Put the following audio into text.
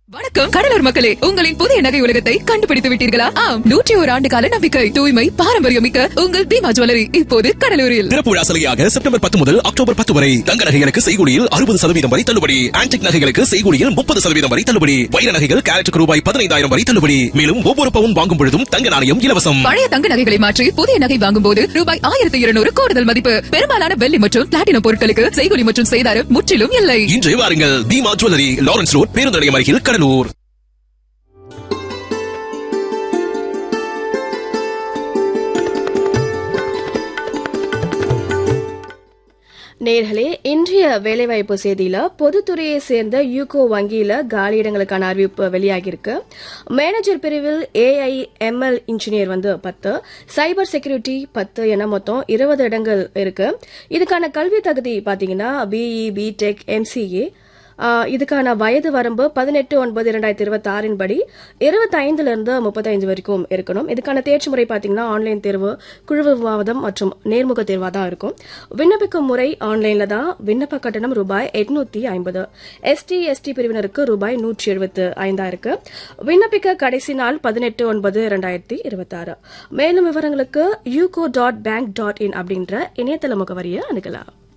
வணக்கம் கடலூர் மக்களே உங்களின் புதிய நகை உலகத்தை கண்டுபிடித்து விட்டீர்களா ஆம் நூற்றி ஒரு ஆண்டு கால நம்பிக்கை தூய்மை பாரம்பரியம் மிக்க உங்கள் தீமா ஜுவல்லரி இப்போது கடலூரில் திறப்புழா சலுகையாக செப்டம்பர் பத்து முதல் அக்டோபர் பத்து வரை தங்க நகைகளுக்கு செய்கூலியில் அறுபது சதவீதம் வரை தள்ளுபடி ஆன்டிக் நகைகளுக்கு செய்கூலியில் முப்பது சதவீதம் வரை தள்ளுபடி வைர நகைகள் கேரட்டுக்கு ரூபாய் பதினைந்தாயிரம் வரை தள்ளுபடி மேலும் ஒவ்வொரு பவுன் வாங்கும் பொழுதும் தங்க நாணயம் இலவசம் பழைய தங்க நகைகளை மாற்றி புதிய நகை வாங்கும் போது ரூபாய் ஆயிரத்தி இருநூறு கூடுதல் மதிப்பு பெரும்பாலான வெள்ளி மற்றும் பிளாட்டினம் பொருட்களுக்கு செய்கூலி மற்றும் செய்தாரம் முற்றிலும் இல்லை இன்று வாருங்கள் தீமா ஜுவல்லரி லாரன்ஸ் ரோட் பேருந்து நிலையம் அருகில் கடலூர் நேர்களே இன்றைய வேலைவாய்ப்பு செய்தியில பொதுத்துறையை சேர்ந்த யூகோ வங்கியில காலியிடங்களுக்கான அறிவிப்பு வெளியாகியிருக்கு மேனேஜர் பிரிவில் ஏஐ எம்எல் இன்ஜினியர் வந்து பத்து சைபர் செக்யூரிட்டி பத்து என மொத்தம் இருபது இடங்கள் இருக்கு இதுக்கான கல்வி தகுதி பாத்தீங்கன்னா பிஇ பிடெக் எம்சிஏ இதுக்கான வயது வரம்பு பதினெட்டு ஒன்பது இரண்டாயிரத்தி இருபத்தி ஆறின் படி இருபத்தைந்துல இருந்து முப்பத்தைந்து வரைக்கும் இருக்கணும் இதுக்கான தேர்ச்சி முறை பாத்தீங்கன்னா ஆன்லைன் தேர்வு குழு விவாதம் மற்றும் நேர்முக தேர்வா தான் இருக்கும் விண்ணப்பிக்கும் முறை ஆன்லைன்ல தான் விண்ணப்ப கட்டணம் ரூபாய் எட்நூத்தி ஐம்பது எஸ்டி எஸ்டி பிரிவினருக்கு ரூபாய் நூற்றி எழுபத்து ஐந்தா இருக்கு விண்ணப்பிக்க கடைசி நாள் பதினெட்டு ஒன்பது இரண்டாயிரத்தி இருபத்தி ஆறு மேலும் விவரங்களுக்கு UCO dot bank dot in அப்படின்ற இணையதள முகவரியை அணுகலாம்